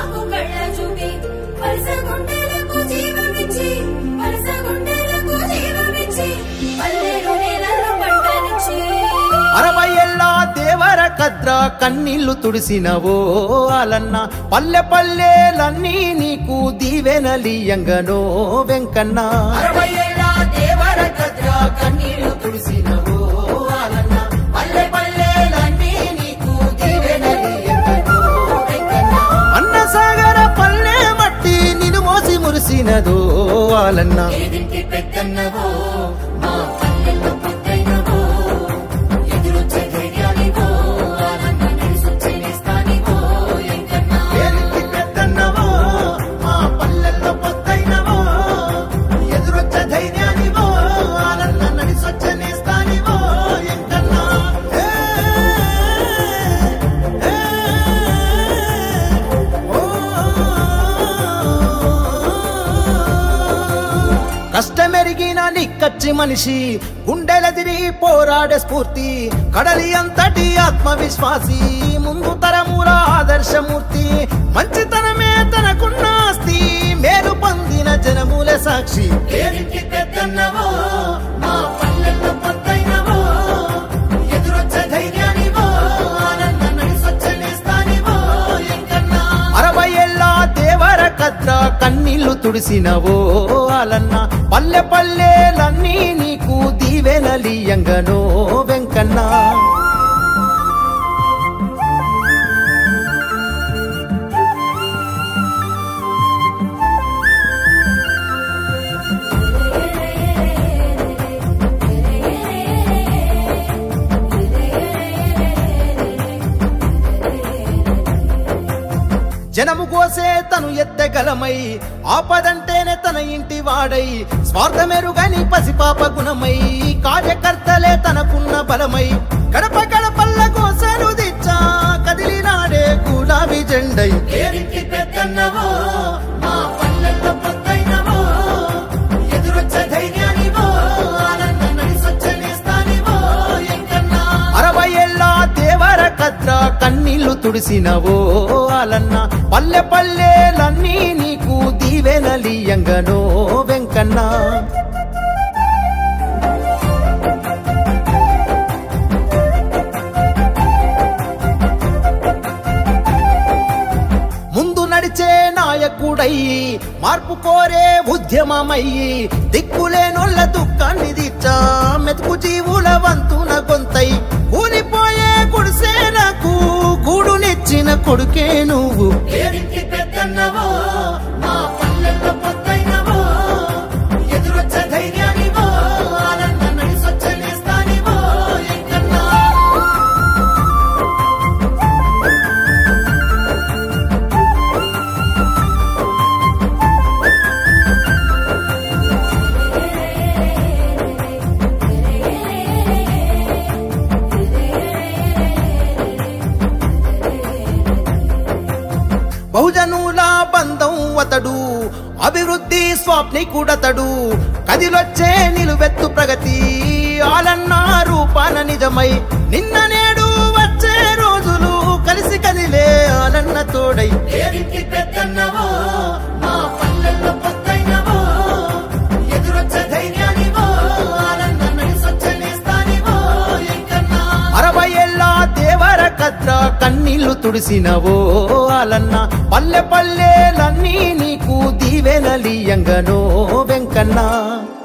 మాకు కళ్ళ చూపి వలస గుండెలకు జీవమిచ్చి వలస గుండెలకు జీవమిచ్చి పల్లెలు నేలలో పంటనిచ్చి అరవై ఏళ్ళ దేవర కద్ర కన్నీళ్లు తుడిసినవో అలన్న పల్లె పల్లెలన్నీ నీకు దీవెనలియంగనో వెంకన్న అరవై ఏళ్ళ దేవర కద్ర కన్నీళ్లు తుడిసినవో అలన్న పల్లె పల్లెలన్నీ నీకు దీవెనలియంగనో వెంకన్న అన్న సాగర పల్లె మట్టి నిన్ను మోసి మురిసినదో అలన్న ఏదింటి పెద్దన్నవో మా పల్లెల్లో పొద్దైనవో ఎదురొచ్చే ధైర్యానివో ఆనంద నడిసొచ్చే నేస్తానివో ఎంకన్నా ఏలికి పెద్దన్నవో, మా పల్లెల్లో పొద్దైనవో, ఎదురొచ్చే ధైర్యానివో, ఆనంద నడిసొచ్చే నేస్తానివో, ఎంకన్నా. ఏ, ఏ, ఓ. కష్టమెరిగిన నిక్కచ్చి మనిషి గుండెలదిరి పోరాడే స్ఫూర్తి కడలి అంతటి ఆత్మవిశ్వాసి ముందు తరముల ఆదర్శమూర్తి మంచితనమే తనకున్న ఆస్తి మేలు పొందిన జనముల సాక్షి ఏదింటి పెద్దన్నవో మా పల్లెల్లో పొద్దైనవో ఎదురొచ్చే ధైర్యానివో ఆనంద నడిసొచ్చే నేస్తానివో ఎంకన్నా అరవై ఏళ్ళ దేవర కద్ర కన్నీళ్లు తుడిసినవో అలన్న పల్లె పల్లెలన్నీ నీకు దీవెనలియంగనో వెంకన్నా జనము కోసే తను ఎత్తగలమై ఆపదంటేనే తన ఇంటి వాడై స్వార్థమెరుగని పసిపాప గుణమై కార్యకర్తలే తనకున్న బలమై గడప గడపల్ల కోసను దిచ్చా కదిలినాడే గులాబీ జెండై ఏదింటి పెద్దన్నవో మా పల్లెల్లో పొద్దైనవో ఎదురొచ్చే ధైర్యానివో ఆనంద నడిసొచ్చే నేస్తానివో ఎంకన్నా అరవై ఏళ్ళ దేవర కద్ర కన్నీళ్లు తుడిసినవో అలన్న పల్లె పల్లెలన్నీ నీకు దీవెనలియంగనో వెంకన్నా ముందు నడిచే నాయకుడయ్యి మార్పు కోరే ఉద్యమమయ్యి దిక్కులేనొల్ల దుఃఖాన్ని తీర్చా మెతుకు జీవుల వంతున గొంతై కూలిపోయే గుడిసేనకు గూడునిచ్చిన కొడుకే నువ్వు ఏదింటి పెద్దన్నవో మా పల్లెల్లో పొద్దైనవో ఎదురొచ్చే ధైర్యానివో ఆనంద నడిసొచ్చే నేస్తానివో ఎంకన్నా బహుజనుల బంధం అతడు అభివృద్ధి స్వాప్నికుడతడు కదిలొచ్చే నిలువెత్తు ప్రగతి ఆలన్న రూపాన నిజమై నిన్న నేడు వచ్చే రోజులు కలిసి కదిలే ఆలన్న తోడై ఏదింటి పెద్దన్నవో మా పల్లెల్లో పొద్దైనవో ఎదురొచ్చే ధైర్యానివో ఆనంద నడిసొచ్చే నేస్తానివో ఎంకన్నా అరవై ఏళ్ళ దేవర కద్ర కన్నీళ్లు తుడిసినవో అలన్న పల్లె పల్లెలన్నీ నీకు దీవెనలియంగనో వెంకన్నా